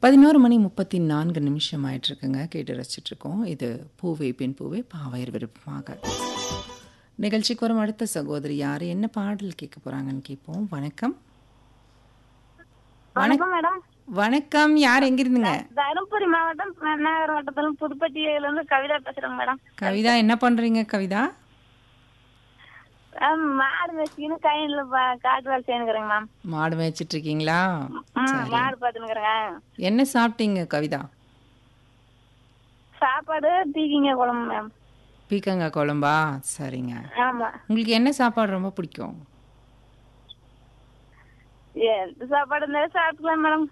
பதினோரு மணி முப்பத்தி நான்கு நிமிஷம் ஆயிட்டிருக்குங்க கேட்டு ரசிச்சிட்ருக்கோம் இது பூவே பெண் பூவே பாவையர் விருப்பமாக நிகழ்ச்சிக்கு வரும் அடுத்த சகோதரி யார் என்ன பாடல் கேட்க போகிறாங்கன்னு கேட்போம் வணக்கம் வணக்கம் மேடம் வணக்கம் யார் எங்கிருந்துங்க தருமபுரி மாவட்டம் பெண்ணாகர் வட்டத்துல புதுப்பட்டியில இருந்து கவிதா பேசுறேங்க மேடம் கவிதா என்ன பண்ணுறீங்க கவிதா ஆ, மாடு வச்சுக்கின்னு கையில காட்டு வேலை செய்யணுங்கிறேங்க மேம் மாடு மேய்ச்சிட்டு இருக்கீங்களா ம் மாடு பார்த்துனுக்குறேங்க என்ன சாப்பிட்டீங்க கவிதா சாப்பாடு தீக்கிங்க குழம்பு மேம் பீக்கங்காய் குழம்பா சரிங்க ஆமா உங்களுக்கு என்ன சாப்பாடு ரொம்ப பிடிக்கும் எந்த சாப்பாடு இருந்தாலும் சாப்பிட்டுக்கலாம் மேடம்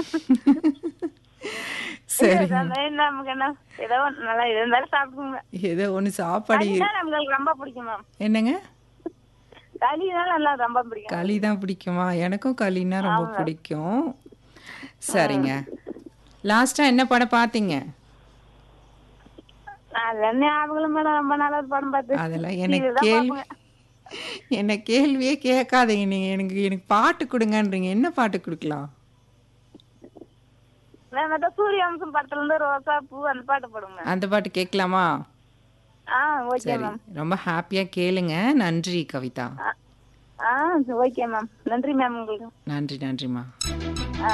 சரி நமக்கு என்ன ஏதோ ஒண்ணு நல்லா இது இருந்தாலும் சாப்பிடுங்க ஏதோ ஒன்று சாப்பாடு களினா நமக்கு ரொம்ப பிடிக்கும் மேம் என்னங்க களினா நல்லா ரொம்ப பிடிக்கும் களி தான் பிடிக்குமா எனக்கும் களின்னா ரொம்ப பிடிக்கும் சரிங்க லாஸ்டா என்ன படம் பார்த்தீங்க அது ஞாபகம் மேடம் ரொம்ப நாளா படம் பார்த்து அதெல்லாம் எனக்கு இதுதான் கேள்வி பார்ப்பேங்க. என்ன கேள்வியே கேட்காதீங்க நீங்க எனக்கு எனக்கு பாட்டு கொடுங்கன்றீங்க என்ன பாட்டு கொடுக்கலாம் நான் மத்த சூரிய வம்சம் படத்துல இருந்து ரோசா பூ அந்த பாட்டு போடுங்க அந்த பாட்டு கேட்கலாமா ஆ ஓகே சரி மேம் ரொம்ப ஹாப்பியா கேளுங்க நன்றி கவிதா ஆ ஓகே மேம் நன்றி மேம் உங்களுக்கு நன்றி நன்றிம்மா